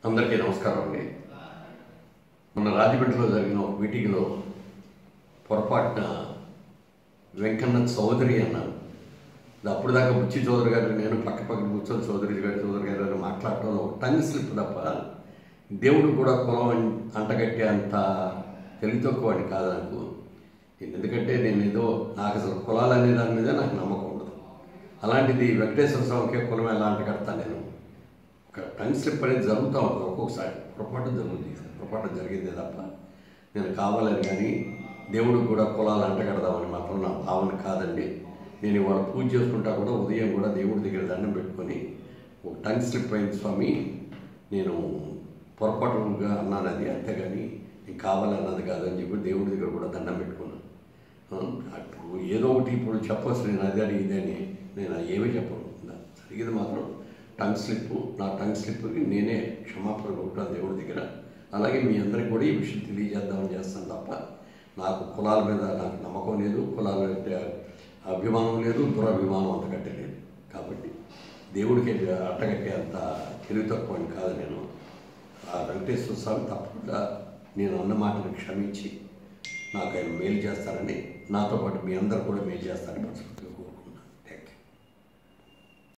అందరికీ నమస్కారం అండి మన రాజమండ్రిలో జరిగిన ఒక మీటింగ్లో పొరపాటున వెంకన్న చౌదరి అన్నాను ఇది అప్పుడు దాకా బుచ్చి చౌదరి గారు నేను పక్క పక్కన కూర్చొని చౌదరి గారు చౌదరి గారు అని మాట్లాడటంలో ఒక టంగ్ స్లిప్ తప్ప దేవుడు కూడా కులం అన్- అంటగట్టే అంత తెలివి తక్కువ వాడిని కాదు నాకు ఎందుకంటే నేను ఏదో నాకు అసలు కులాలు అనే దాని మీద నాకు నమ్మకం ఉండదు అలాంటిది వెంకటేశ్వర స్వామికే కులం ఎలా అంటగడతాను నేను ఒక టంగ్ స్లిప్ అనేది జరుగుతూ ఉంటుంది ఒక్కొక్కసారి పొరపాటు జరుగుతుంది పొరపాటు జరిగిందే తప్ప నేను కావాలని కానీ దేవుడు కూడా కులాలు అంటగడదామని మాత్రం నా భావన కాదండి నేను ఇవాళ పూజ చేసుకుంటా కూడా ఉదయం కూడా దేవుడి దగ్గర దండం పెట్టుకొని ఒక టంగ్ స్లిప్ అయింది స్వామి నేను పొరపాటుగా అన్నాను అది అంతేగాని నీకు కావాలన్నది కాదని చెప్పి దేవుడి దగ్గర కూడా దండం పెట్టుకున్నాను ఆ, అప్పుడు ఏదో ఒకటి ఇప్పుడు చెప్పొచ్చు నేను అదే అని ఇదే అని నేను ఏమీ చెప్పను జరిగింది మాత్రం టంగ్ స్లిప్ నా టంగ్ స్లిప్కి నేనే క్షమాపణ కొట్టాను దేవుడి దగ్గర అలాగే మీ అందరికి కూడా ఈ విషయం తెలియజేద్దామని చేస్తాను తప్ప నాకు కులాల మీద నాకు నమ్మకం లేదు కులాల అంటే అభిమానం లేదు దురభిమానం అంతకంటే లేదు కాబట్టి దేవుడికి అట్టగట్టే అంత తెలివి తక్కువ అని కాదు నేను ఆ వెంకటేశ్వర స్వామి తప్పకుండా నేను అన్న మాటను క్షమించి నాకు ఆయన మేలు చేస్తారని నాతో పాటు మీ అందరు కూడా మేలు చేస్తారని మనసు